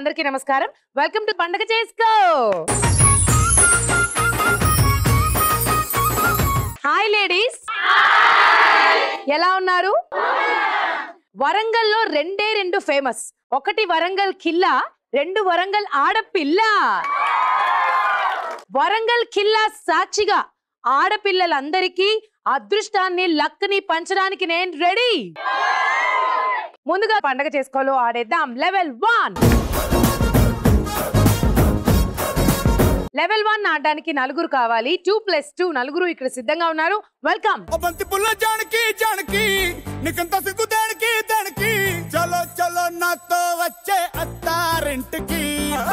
అందరికీ నమస్కారం welcome to పండగ చేసుకో హాయ్ లేడీస్ ఎలా ఉన్నారు వరంగల్లో రెండే రెండు ఫేమస్ ఒకటి వరంగల్ కిల్లా రెండు వరంగల్ ఆడపిల్ల వరంగల్ కిల్లా సాక్షిగా ఆడపిల్లలందరికీ అదృష్టాన్ని లక్ని పంచడానికి నేను రెడీ ముందుగా పండగ చేసుకోలో ఆడేద్దాం లెవెల్ వన్ లెవెల్ వన్ ఆడడానికి నలుగురు కావాలి టూ ప్లస్ టూ నలుగురు ఇక్కడ సిద్ధంగా ఉన్నారు వెల్కమ్ ఓ బంతి పుల్ల జానకి జానకి నీకంత సిగ్గు దానికి దానికి చలో చలో నాతో వచ్చే అత్తారింటికి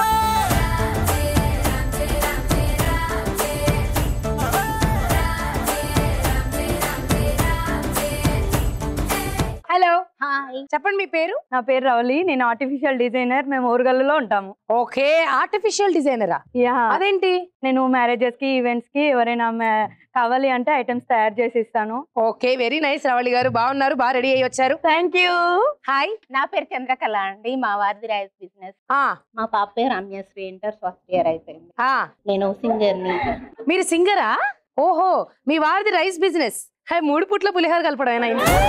హలో హాయ్ చెప్పండి మీ పేరు నా పేరు రవలి నేను ఆర్టిఫిషియల్ డిజైనర్ మేము ఊరగల్లులో ఉంటాము ఓకే ఆర్టిఫిషియల్ డిజైనరా యా అదేంటి నేను మ్యారేజెస్ కి ఈవెంట్స్ కి ఎవరైనా మ- కావాలి అంటే ఐటమ్స్ తయారు చేసి ఇస్తాను ఓకే వెరీ నైస్ రవళి గారు బాగున్నారు బాగా రెడీ అయ్యి వచ్చారు థ్యాంక్ యూ హాయ్ నా పేరు చంద్రకళ అండి మా వారిది రైస్ బిజినెస్ ఆ మా పాప పేరు రమ్యశ్రీ ఇంటర్ ఫస్ట్ ఇయర్ అయిపోయింది ఆ నేను సింగర్ ని మీరు సింగరా ఓహో మీ వారిది రైస్ బిజినెస్ హై మూడు పుట్ల పులిహోర కలపడం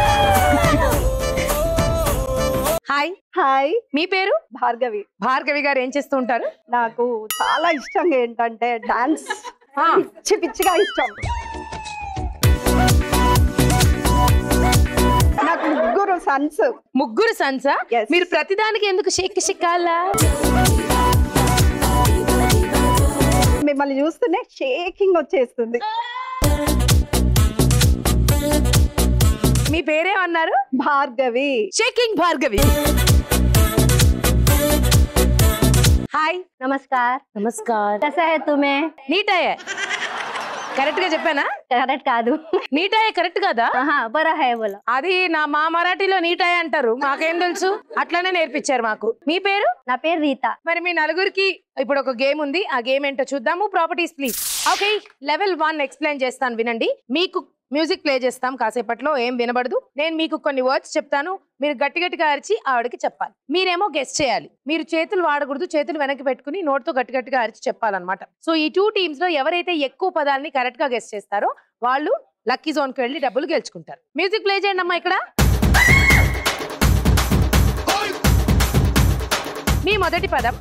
హాయ్ హాయ్ మీ పేరు భార్గవి భార్గవి గారు ఏం చేస్తూ ఉంటారు నాకు చాలా ఇష్టం ఏంటంటే డాన్స్ ఆ, పిచ్చి పిచ్చిగా ఇష్టం నాకు ముగ్గురు సన్స్ ముగ్గురు సన్సా Yes. మీరు ప్రతిదానికి ఎందుకు షేక్ షిక్కాలా మిమ్మల్ని చూస్తూనే షేకింగ్ వచ్చేస్తుంది మీ పేరేమన్నారు భార్గవి షేకింగ్ భార్గవి హాయ్ నమస్కార్ నమస్కార్ कैसा है तुम्हें నీటాయే కరెక్ట్ గా చెప్పానా కరెక్ట్ కాదు నీటాయే కరెక్ట్ కదా ఆహా బరా హై బోలో అది నా మా మరాఠీలో నీటాయే అంటారు మాకేం తెలుసు అట్లానే నేర్పించారు మాకు మీ పేరు నా పేరు రీత మరి మీ నలుగురికి ఇప్పుడు ఒక గేమ్ ఉంది ఆ గేమ్ ఏంటో చూద్దాము properties please okay level one explain చేస్తాను వినండి మీకు మ్యూజిక్ ప్లే చేస్తాం కాసేపట్లో ఏం వినబడదు నేను మీకు కొన్ని వర్డ్స్ చెప్తాను మీరు గట్టి గట్టిగా అరిచి ఆవిడకి చెప్పాలి మీరేమో గెస్ట్ చేయాలి మీరు చేతులు వాడకూడదు చేతులు వెనక్కి పెట్టుకుని నోట్తో గట్టి గట్టిగా అరిచి చెప్పాలన్నమాట సో ఈ టూ టీమ్స్ లో ఎవరైతే ఎక్కువ పదాలని కరెక్ట్ గా గెస్ట్ చేస్తారో వాళ్ళు లక్కీ జోన్ కి వెళ్ళి డబ్బులు గెలుచుకుంటారు మ్యూజిక్ ప్లే చేయండి అమ్మా ఇక్కడ మీ మొదటి పదం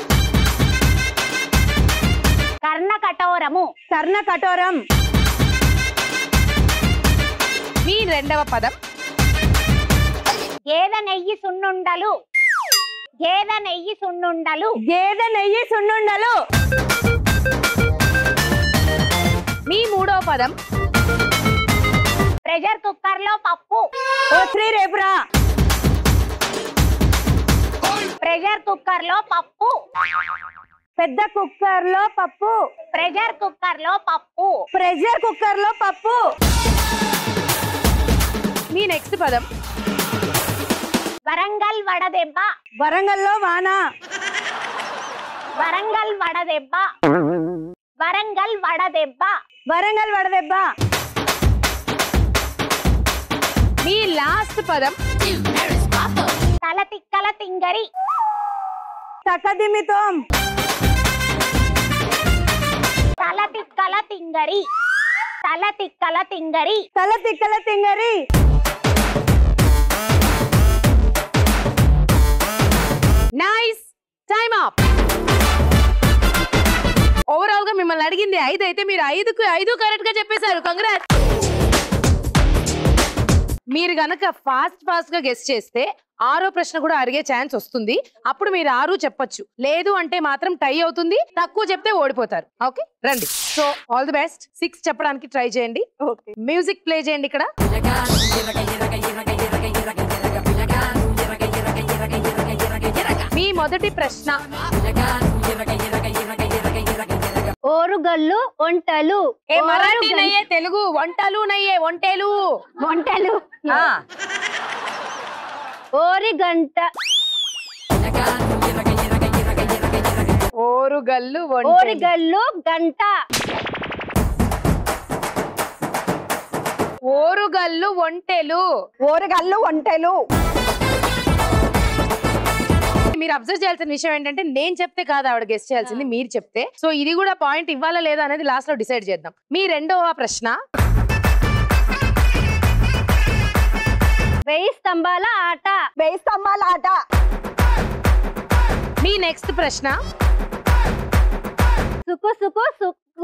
కర్ణ కఠోరము కర్ణ కఠోరం మీ రెండవ పదం గేదె నెయ్యి సున్నుండలు గేదె నెయ్యి సున్నుండలు గేదె నెయ్యి సున్నుండలు మీ మూడవ పదం ప్రెషర్ కుక్కర్ లో పప్పు ఓ శ్రీ రేపురా ప్రెషర్ కుక్కర్ లో పప్పు పెద్ద కుక్కర్ లో పప్పు ప్రెషర్ కుక్కర్ లో పప్పు ప్రెషర్ కుక్కర్ లో పప్పు మీ నెక్స్ట్ పదం వరంగల్ వడదెబ్బ వరంగల్లో వాన వరంగల్ వడదెబ్బ వరంగల్ వడదెబ్బ వరంగల్ వడదెబ్బ మీ లాస్ట్ పదం తల తిక్కల తింగరి సకదిమితోం తల తిక్కల తింగరి తల తిక్కల తింగరి తల తిక్కల తింగరి నైస్ టైమ్ అప్ ఓవరాల్ గా మిమ్మల్ని అడిగింది ఐదు అయితే మీరు ఐదుకు ఐదు కరెక్ట్ గా చెప్పేశారు కంగ్రాట్ మీరు గనక ఫాస్ట్ ఫాస్ట్ గా గెస్ట్ చేస్తే ఆరో ప్రశ్న కూడా అడిగే ఛాన్స్ వస్తుంది అప్పుడు మీరు ఆరు చెప్పొచ్చు లేదు అంటే మాత్రం టై అవుతుంది తక్కువ చెప్తే ఓడిపోతారు ఓకే రండి so all the best six చెప్పడానికి ట్రై చేయండి ఓకే మ్యూజిక్ ప్లే చేయండి ఇక్కడ మీ మొదటి ప్రశ్న ఓరుగల్లు వంటలు ఏ మరాఠీ నయ్యే తెలుగు వంటలు నయ్యే వంటలు వంటలు ఆ, ఓరి గంట ఓరుగల్లు వంటలు ఓరిగల్లు గంట ఓరుగల్లు వంటెలు ఓరగల్లు వంటలు మీరు అబ్జర్వ్ చేయాల్సిన విషయం ఏంటంటే నేను చెప్తే కాదు ఆవిడ గెస్ట్ చేయాల్సింది మీరు చెప్తే సో ఇది కూడా పాయింట్ ఇవ్వాలా లేదా అనేది లాస్ట్ లో డిసైడ్ చేద్దాం మీ రెండవ ప్రశ్న వెయ్యి స్తంభాల ఆట వెయ్యి స్తంభాల ఆట మీ నెక్స్ట్ ప్రశ్న సుకు సుకు సుకు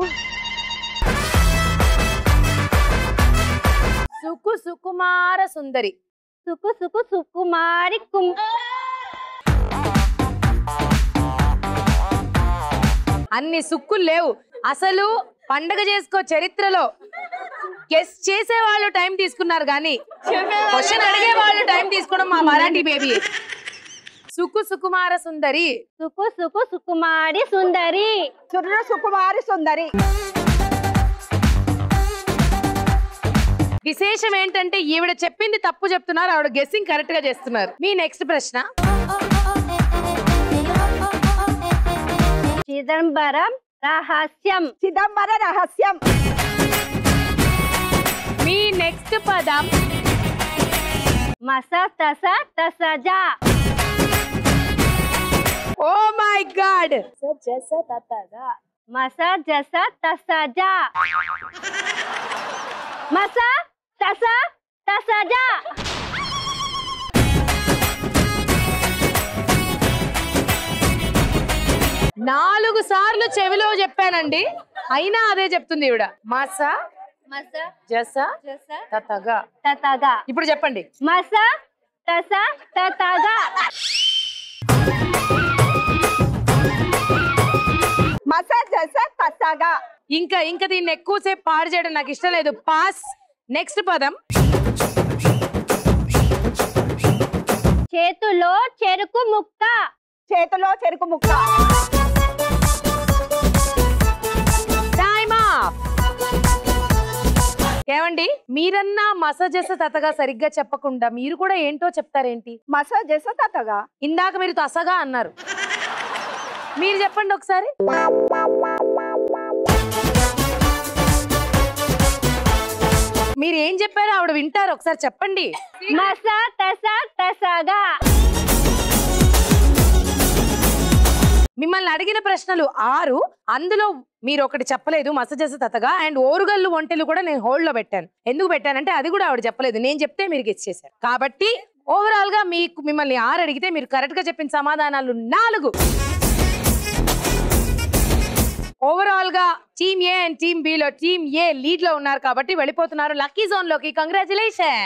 సుకు సుకుమార సుందరి సుకు సుకు సుకుమారి కుం అన్ని సుక్కులు లేవు అసలు పండగ చేసుకో చరిత్రలో గెస్ట్ చేసే వాళ్ళు టైం తీసుకున్నారు కానీ క్వశ్చన్ అడిగే వాళ్ళు టైం తీసుకోవడం మా మరాఠీ బేబీ సుకు సుకుమార సుందరి సుకు సుకు సుకుమారి సుందరి సుర్ర సుకుమారి సుందరి విశేషం ఏంటంటే ఈవిడ చెప్పింది తప్పు చెప్తున్నారు ఆవిడ గెస్సింగ్ కరెక్ట్ గా చేస్తున్నారు మీ నెక్స్ట్ ప్రశ్న చిదంబరం రహస్యం చిదంబర రహస్యం మీ నెక్స్ట్ పదం మస తస తసజా ఓ మై గాడ్ మస జస తసజా మస తస తసజా నాలుగు సార్లు చెవిలో చెప్పానండి అయినా అదే చెప్తుంది ఈవిడ మాస మస జస జస తతగా తతగా ఇప్పుడు చెప్పండి మస తస తతగా మస జస తసగా ఇంకా ఇంకా దీన్ని ఎక్కువసేపు పాడు చేయడం నాకు ఇష్టం లేదు పాస్ నెక్స్ట్ పదం చేతులో చెరుకు ముక్క చేతిలో చెరుకు ముక్క టైమ్ ఆఫ్ ఏమండి మీరన్నా మసజస తతగా సరిగ్గా చెప్పకుండా మీరు కూడా ఏంటో చెప్తారేంటి మస జస తతగా ఇందాక మీరు తసగా అన్నారు మీరు చెప్పండి ఒకసారి మీరు ఏం చెప్పారో ఆవిడ వింటారు ఒకసారి చెప్పండి మస తస తసగా మిమ్మల్ని అడిగిన ప్రశ్నలు ఆరు అందులో మీరు ఒకటి చెప్పలేదు మసజస తతగా అండ్ ఓరుగల్లు వంటలు కూడా నేను హోల్డ్ లో పెట్టాను ఎందుకు పెట్టానంటే అది కూడా ఆవిడ చెప్పలేదు నేను చెప్తే మీరు గెస్ చేశారు కాబట్టి ఓవరాల్ గా మీకు మిమ్మల్ని ఆరు అడిగితే మీరు కరెక్ట్ గా చెప్పిన సమాధానాలు నాలుగు ఓవరాల్ గా team A and team B లో టీమ్ ఏ లీడ్ లో ఉన్నారు కాబట్టి వెళ్ళిపోతున్నారు లక్కీ జోన్ లోకి కంగ్రాచులేషన్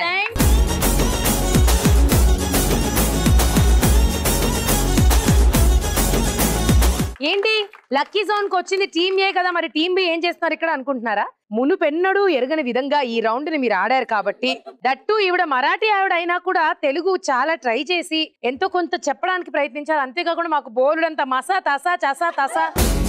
ఏంటి లక్కీ జోన్ కి వచ్చింది టీమ్ ఏ కదా మరి టీమ్ బి ఏం చేస్తున్నారు ఇక్కడ అనుకుంటున్నారా మునుపెన్నడూ ఎరగని విధంగా ఈ రౌండ్ ని మీరు ఆడారు కాబట్టి దట్టు ఈవిడ మరాఠీ ఆవిడ అయినా కూడా తెలుగు చాలా ట్రై చేసి ఎంతో కొంత చెప్పడానికి ప్రయత్నించారు అంతేకాకుండా మాకు బోలుడంత మసా తసా చసా తసా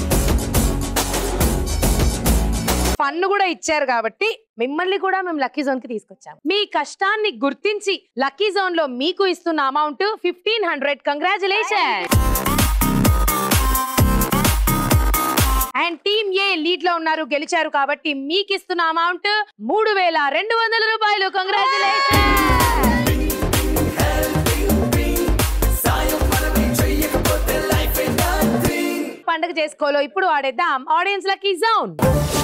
ఫన్ను కూడా ఇచ్చారు కాబట్టి మిమ్మల్ని కూడా మేము లక్కీ జోన్ కి తీసుకొచ్చాం మీ కష్టాన్ని గుర్తించి లక్కీ జోన్ లో మీకు ఇస్తున్న amount fifteen hundred congratulation and team A lead లో ఉన్నారు గెలిచారు కాబట్టి మీకు ఇస్తున్న అమౌంట్ మూడు వేల రెండు వందల రూపాయలు కంగ్రాచులేషన్ పండగ చేసుకోలో ఇప్పుడు ఆడేద్దాం audience lucky zone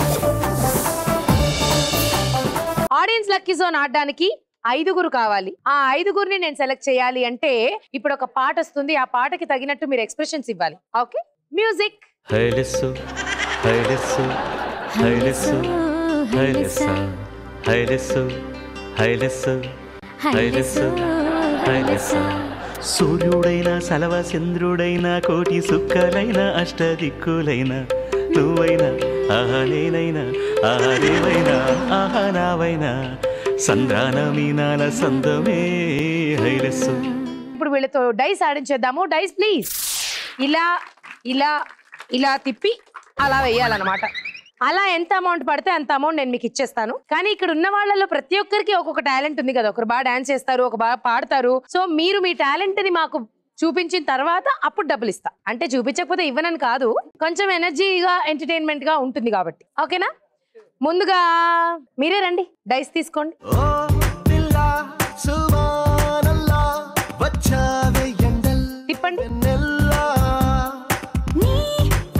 audience lucky zone ఆడడానికి ఐదుగురు కావాలి ఆ ఐదుగురిని నేను సెలెక్ట్ చేయాలి అంటే ఇప్పుడు ఒక పాట వస్తుంది ఆ పాటకి తగినట్టు మీరు ఎక్స్ప్రెషన్స్ ఇవ్వాలి ఓకే మ్యూజిక్ హైలెస్సు హైలెస్సు హైలెస్సు హైలెస్స హైలెస్సు హైలెస్సు హైలెస్సు హైలెస్స సూర్యుడైన సలవ చంద్రుడైన కోటి సుక్కలైన అష్టదిక్కులైన నువ్వైనా ఆహా నేనైనా ఆహా దేవైనా ఆహా నావైనా సంధాన మీనాల సందమే హైలెస్సు ఇప్పుడు వీళ్ళతో డైస్ ఆడించేద్దాము డైస్ ప్లీజ్ ఇలా ఇలా ఇలా తిప్పి అలా వేయాలన్నమాట అలా ఎంత అమౌంట్ పడితే అంత అమౌంట్ నేను మీకు ఇచ్చేస్తాను కానీ ఇక్కడ ఉన్న వాళ్ళలో ప్రతి ఒక్కరికి ఒక్కొక్క టాలెంట్ ఉంది కదా ఒకరు బాగా డాన్స్ చేస్తారు ఒక బాగా పాడతారు సో మీరు మీ టాలెంట్ ని మాకు చూపించిన తర్వాత అప్పుడు డబ్బులు ఇస్తా అంటే చూపించకపోతే ఇవ్వనని కాదు కొంచెం ఎనర్జీగా ఎంటర్టైన్మెంట్ గా ఉంటుంది కాబట్టి ఓకేనా ముందుగా మీరే రండి డైస్ తీసుకోండి ఓ పిల్ల సుమానల్లా వచ్చావే ఎండల్ తిప్పండి వెన్నెల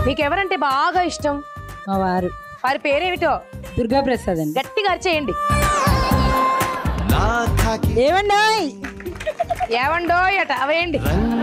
మీకు ఎవరంటే బాగా ఇష్టం మా వారు వారి పేరేమిటో దుర్గా ప్రసాద్ అండి గట్టిగా అరిచేయండి ఏమండి ఏవండో అట అవేయండి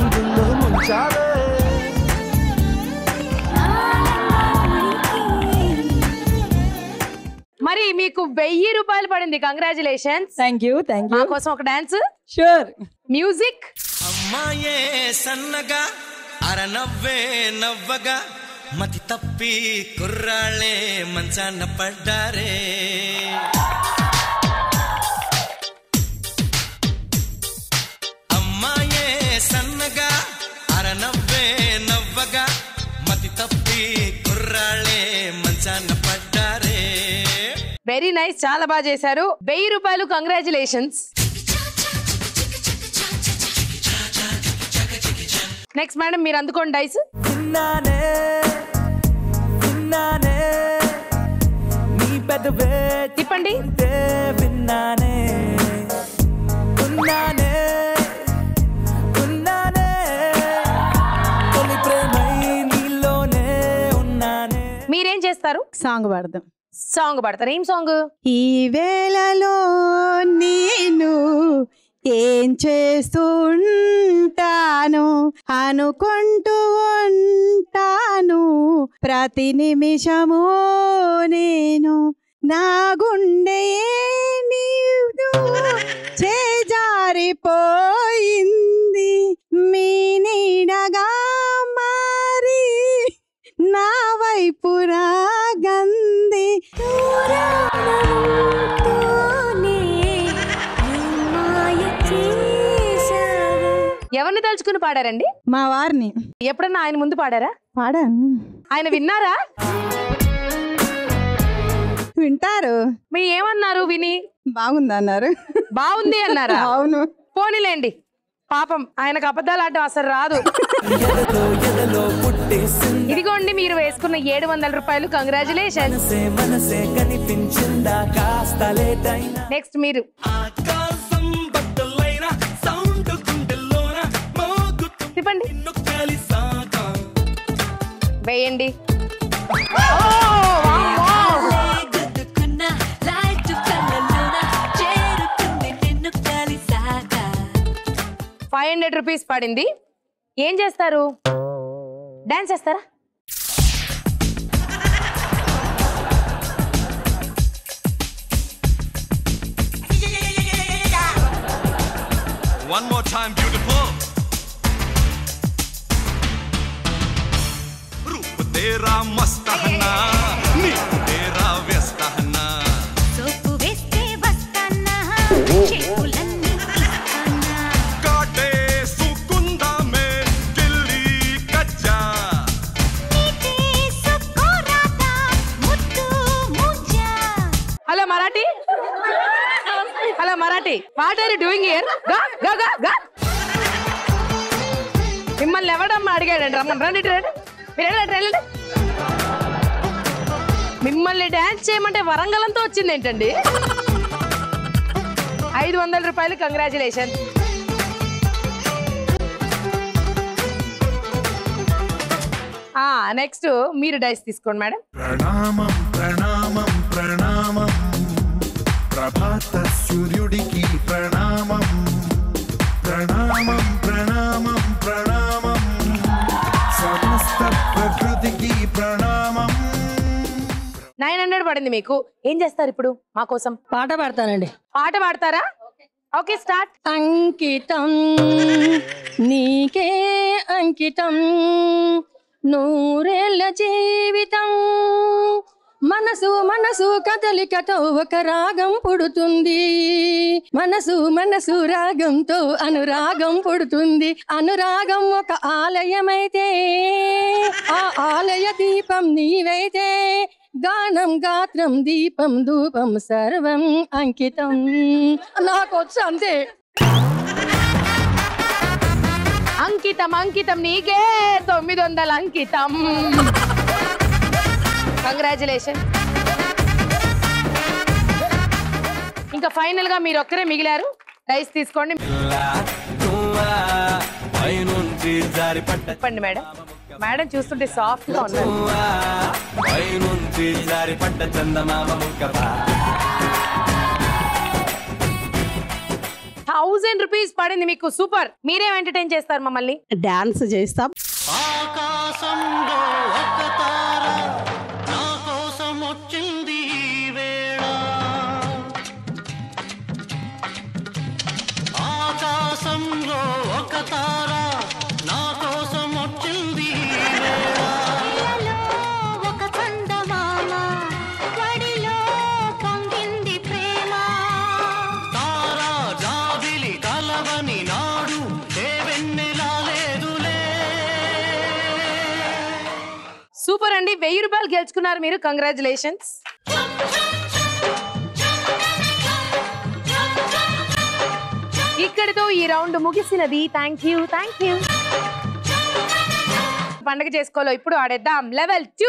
మరి మీకు వెయ్యి రూపాయలు పడింది కంగ్రాచులేషన్స్ థ్యాంక్ యూ థ్యాంక్ మా యూ కోసం ఒక డాన్స్ షూర్ మ్యూజిక్ అమ్మాయే సన్నగా అరనవ్వే నవ్వగా మతి తప్పి కుర్రాళ్ళే మంచాన పడ్డారే అమ్మాయే సన్నగా అరనవ్వే నవ్వగా మతి తప్పి కుర్రాళ్ళే మంచాన పడ్డారే వెరీ నైస్ చాలా బాగా చేశారు వెయ్యి రూపాయలు కంగ్రాచులేషన్స్ నెక్స్ట్ మేడం మీరు అందుకోండి డైస్ విన్నానే విన్నానే నీ పెదవే తిప్పండి చెప్తే విన్నానే ఉన్నానే ఉన్నానే తొలి ప్రేమై నీలోనే ఉన్నానే మీరేం చేస్తారు సాంగ్ పాడదాం సాంగ్ పడతారు ఏం సాంగ్ ఈ వేళలో నేను ఏం చేస్తుంటాను అనుకుంటూ ఉంటాను ప్రతి నిమిషము నేను నా గుండె నీవు చేజారిపోయింది మీ నీడగా మారి నా వైపు రాగంది ఎవరిని తలుచుకుని పాడారండి మా వారిని ఎప్పుడన్నా ఆయన ముందు పాడారా పాడాను ఆయన విన్నారా వింటారు మీ ఏమన్నారు విని బాగుందన్నారు బాగుంది అన్నారా అవును పోనీలేండి పాపం ఆయనకు అబద్ధాలు ఆడటం అసలు రాదు ఎదలో ఎదలో పుట్టేసింది ఇదిగోండి మీరు వేసుకున్న ఏడు వందల రూపాయలు కంగ్రాచులేషన్ మనసే మనసే కనిపించిందా కాస్త లేట్ అయినా నెక్స్ట్ మీరు ఆకాశం బట్టలైన సౌండ్ గుండెల్లోన మోగుతూ తిప్పండి నిన్ను కలిసాక వేయండి ఫైవ్ హండ్రెడ్ రూపీస్ పడింది ఏం చేస్తారు డాన్స్ చేస్తారా One more time, beautiful. रूप तेरा मस्त है ना नीत तेरा व्यस्त है ना काटे सुकुंदा में गिल्ली कच्चा hello Marathi hello Marathi what are you doing here గా గా గా గా మిమ్మల్ని ఎవడమ్మా అడిగాడండి రమ్మని రండి ఇటు రండి మీరు వెళ్ళండి వెళ్ళండి మిమ్మల్ని డాన్స్ చేయమంటే వరంగలంతో వచ్చింది ఏంటండి ఐదు వందల రూపాయలు కంగ్రాచులేషన్ నెక్స్ట్ మీరు డైస్ తీసుకోండి మేడం ప్రణామం ప్రణామం ప్రణామం ప్రభాత సూర్యుడికి ప్రణామం ప్రణామం ప్రణామం ప్రణామం సమస్త ప్రకృతికి ప్రణామం నైన్ హండ్రెడ్ పడింది మీకు ఏం చేస్తారు ఇప్పుడు మా కోసం పాట పాడతానండి పాట పాడతారా ఓకే స్టార్ట్ అంకితం నీకే అంకితం నూరేళ్ల జీవితం మనసు మనసు కదలికతో ఒక రాగం పుడుతుంది మనసు మనసు రాగంతో అనురాగం పుడుతుంది అనురాగం ఒక ఆలయమైతే ఆ ఆలయ దీపం నీవైతే గానం గాత్రం దీపం ధూపం సర్వం అంకితం నాకొచ్చు అంతే అంకితం అంకితం నీకే తొమ్మిది వందల అంకితం కంగ్రాచులేషన్ ఇంకా ఫైనల్ గా మీరు ఒక్కరే మిగిలారు డైస్ తీసుకోండి పైనుంచి జారి పడ్డ చెప్పండి మేడం మేడం చూస్తుంటే సాఫ్ట్ గా ఉన్నారు పైనుంచి జారి పడ్డ చందమామ ముక్కపా థౌజండ్ రూపీస్ పడింది మీకు సూపర్ మీరేం ఎంటర్టైన్ చేస్తారు మమ్మల్ని డాన్స్ చేస్తాం ఆకాశంలో ఒక తార నా కోసం వచ్చింది ఈ వేళ ఆకాశంలో ఒక తార నా కోసం వచ్చింది ఈ వేళ ఒక చందమామ వడిలో పొంగింది ప్రేమ తారా జాబిలి కలవని నాడు ఏ వెన్నెలా లేదులే సూపర్ అండి వెయ్యి రూపాయలు గెలుచుకున్నారు మీరు కంగ్రాచులేషన్స్ ఇక్కడితో ఈ రౌండ్ ముగిసినది థ్యాంక్ యూ థ్యాంక్ యూ పండగ చేసుకోలో ఇప్పుడు ఆడేద్దాం లెవెల్ టూ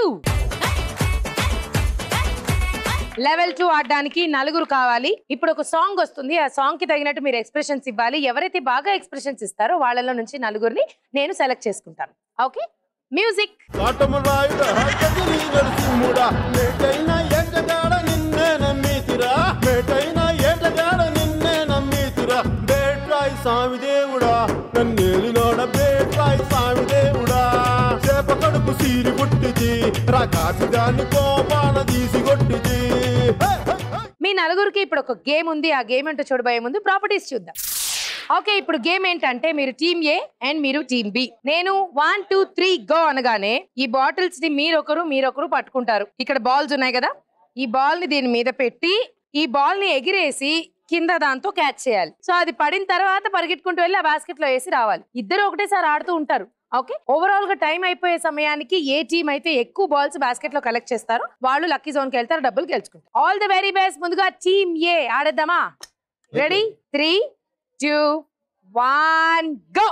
లెవెల్ టూ ఆడడానికి నలుగురు కావాలి ఇప్పుడు ఒక సాంగ్ వస్తుంది ఆ సాంగ్ కి తగినట్టు మీరు ఎక్స్ప్రెషన్స్ ఇవ్వాలి ఎవరైతే బాగా ఎక్స్ప్రెషన్స్ ఇస్తారో వాళ్ళలో నుంచి నలుగురిని నేను సెలెక్ట్ చేసుకుంటాను ఓకే మ్యూజిక్ కాటమరాయుడ కదిలి నరసింహుడా మేటైన ఏటగాడ నిన్నే నమ్మితిరా మేటైన ఏటగాడ నిన్నే నమ్మితిరా బేట్రాయి స్వామి దేవుడా నన్నేలినోడ బేట్రాయి స్వామి దేవుడా చేప కడుపు సీరి పుట్టిది రాకాసి దాన్ని కోపాన తీసి కొట్టిది మీ నలుగురికి ఇప్పుడు ఒక గేమ్ ఉంది ఆ గేమ్ ఏంటో చూడబోయే ముందు ప్రాపర్టీస్ చూద్దాం ఓకే ఇప్పుడు గేమ్ ఏంటంటే మీరు టీమ్ ఏ అండ్ మీరు టీమ్ బి నేను వన్ టూ త్రీ గో అనగానే ఈ బాటిల్స్ ని మీరొకరు మీరొకరు పట్టుకుంటారు ఇక్కడ బాల్స్ ఉన్నాయి కదా ఈ బాల్ ని దీని మీద పెట్టి ఈ బాల్ ని ఎగిరేసి కింద దాంతో క్యాచ్ చేయాలి సో అది పడిన తర్వాత పరిగెట్టుకుంటూ వెళ్ళి ఆ బాస్కెట్ లో వేసి రావాలి ఇద్దరు ఒకటేసారి ఆడుతూ ఉంటారు ఓకే ఓవరాల్ గా టైం అయిపోయే సమయానికి ఏ టీం అయితే ఎక్కువ బాల్స్ బాస్కెట్ లో కలెక్ట్ చేస్తారో వాళ్ళు లక్కీ జోన్ కి వెళ్తారు డబ్బులు గెలుచుకుంటారు ఆల్ ది వెరీ బెస్ట్ ముందుగా టీమ్ ఏ ఆడేద్దామా ready three two one go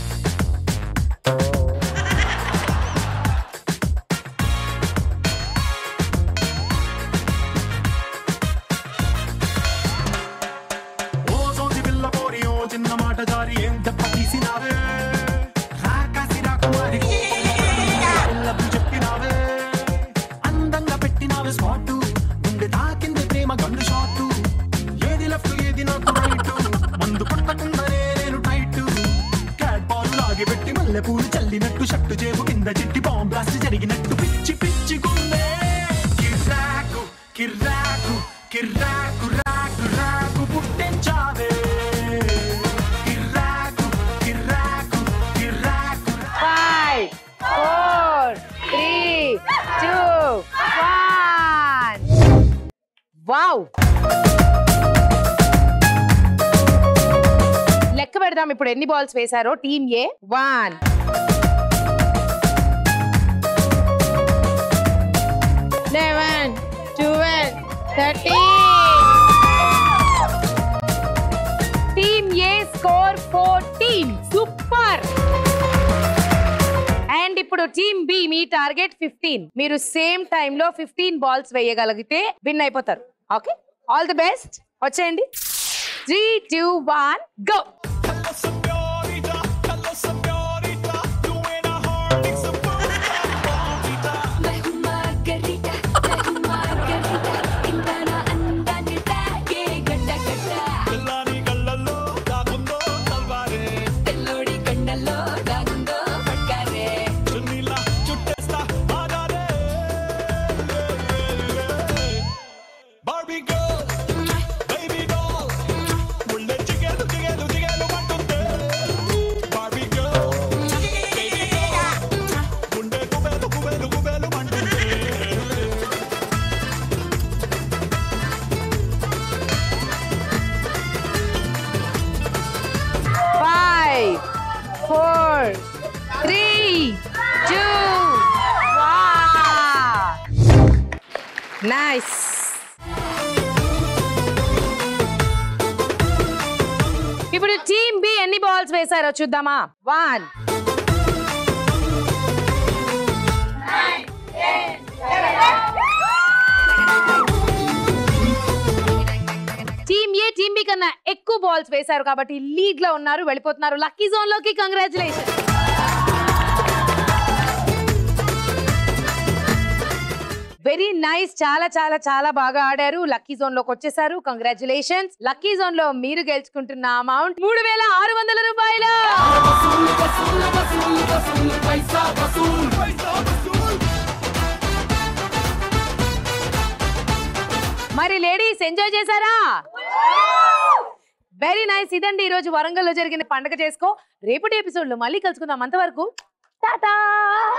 ఓ సోది పిల్ల పోరి ఓ చిన్న మాట జారి ఏం దెబ్బ తీసినావే రాకాసి రాకుమారి పిల్లకు చెప్పినావే అందంగా పెట్టినావే స్పాట్ గుండె తాకింది ప్రేమ గన్ను షాట్ ఏది లెఫ్ట్ ఏది నాకు రైట్ మందు కొట్టకుండానే నేను టైట్ క్యాట్ బాల్ లాగి పెట్టి మల్లె పూలు చల్లినట్టు షట్టు చేపు కింద చిట్టి బాంబ్ బ్లాస్ట్ జరిగినట్టు పిచ్చి పిచ్చి గుండె కిర్రాకు కిర్రాకు కిర్రాకు రాకు రాకు పుట్టించావే కిర్రాకు కిర్రాకు కిర్రాకు five four three two one wow లెక్క పెడదాం ఇప్పుడు ఎన్ని బాల్స్ వేశారో team A one eleven twelve thirteen team A score fourteen super and ఇప్పుడు టీమ్ బి మీ టార్గెట్ ఫిఫ్టీన్ మీరు సేమ్ టైంలో ఫిఫ్టీన్ బాల్స్ వేయగలిగితే విన్ అయిపోతారు ఓకే ఆల్ ది బెస్ట్ వచ్చేయండి three two one go Barbie girl, baby doll, గుండె చిగేలు చిగేలు చిగేలు మంటుంటే Barbie girl, baby doll, గుండె కుబేలు కుబేలు కుబేలు మంటుంటే five four three two nice ఇప్పుడు టీమ్ బి ఎన్ని బాల్స్ వేశారో చూద్దామా one team A team B కన్నా ఎక్కువ బాల్స్ వేశారు కాబట్టి లీడ్ లో ఉన్నారు వెళ్ళిపోతున్నారు లక్కీ జోన్ లోకి కంగ్రాచులేషన్ వెరీ నైస్ చాలా చాలా చాలా బాగా ఆడారు లక్కీ జోన్ లోకి వచ్చేసారు కంగ్రాచులేషన్స్ లక్కీ జోన్ లో మీరు గెలుచుకుంటున్న అమౌంట్ మూడు వేల ఆరు వందల రూపాయలు మరి లేడీస్ ఎంజాయ్ చేశారా వెరీ నైస్ ఇదండి ఈ రోజు వరంగల్లో జరిగిన పండగ చేసుకో రేపటి ఎపిసోడ్ లో మళ్ళీ కలుసుకుందాం అంతవరకు టాటా